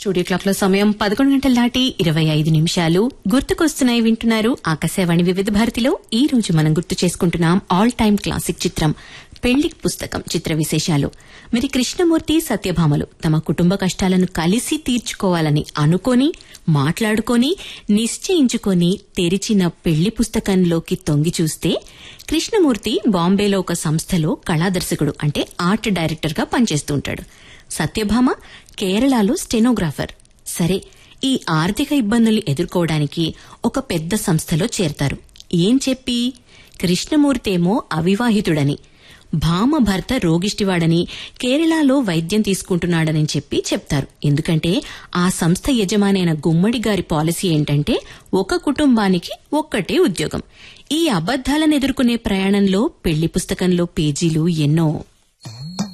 studio clock లో సమయం పదకొండు గంటల దాటి ఇరవై ఐదు నిమిషాలు గుర్తుకొస్తున్నాయి వింటున్నారు ఆకాశవాణి వివిధ భారతిలో ఈ రోజు మనం గుర్తు చేసుకుంటున్నాం ఆల్ టైమ్ క్లాసిక్ చిత్రం పెళ్లి పుస్తకం చిత్ర విశేషాలు మరి కృష్ణమూర్తి సత్యభామలు తమ కుటుంబ కష్టాలను కలిసి తీర్చుకోవాలని అనుకొని మాట్లాడుకొని నిశ్చయించుకొని తెరిచిన పెళ్లి పుస్తకంలోకి తొంగి చూస్తే కృష్ణమూర్తి బాంబేలో ఒక సంస్థలో కళాదర్శకుడు అంటే ఆర్ట్ డైరెక్టర్ గా పనిచేస్తుంటాడు సత్యభామ కేరళలో స్టెనోగ్రాఫర్ సరే ఈ ఆర్థిక ఇబ్బందులు ఎదుర్కోవడానికి ఒక పెద్ద సంస్థలో చేరతారు ఏం చెప్పి కృష్ణమూర్తేమో అవివాహితుడని భామ భర్త రోగిష్టివాడని కేరళలో వైద్యం తీసుకుంటున్నాడని చెప్పి చెప్తారు ఎందుకంటే ఆ సంస్థ యజమాని అయిన గుమ్మడి గారి పాలసీ ఏంటంటే ఒక కుటుంబానికి ఒక్కటే ఉద్యోగం ఈ అబద్దాలను ఎదుర్కొనే ప్రయాణంలో పెళ్లి పుస్తకంలో పేజీలు ఎన్నో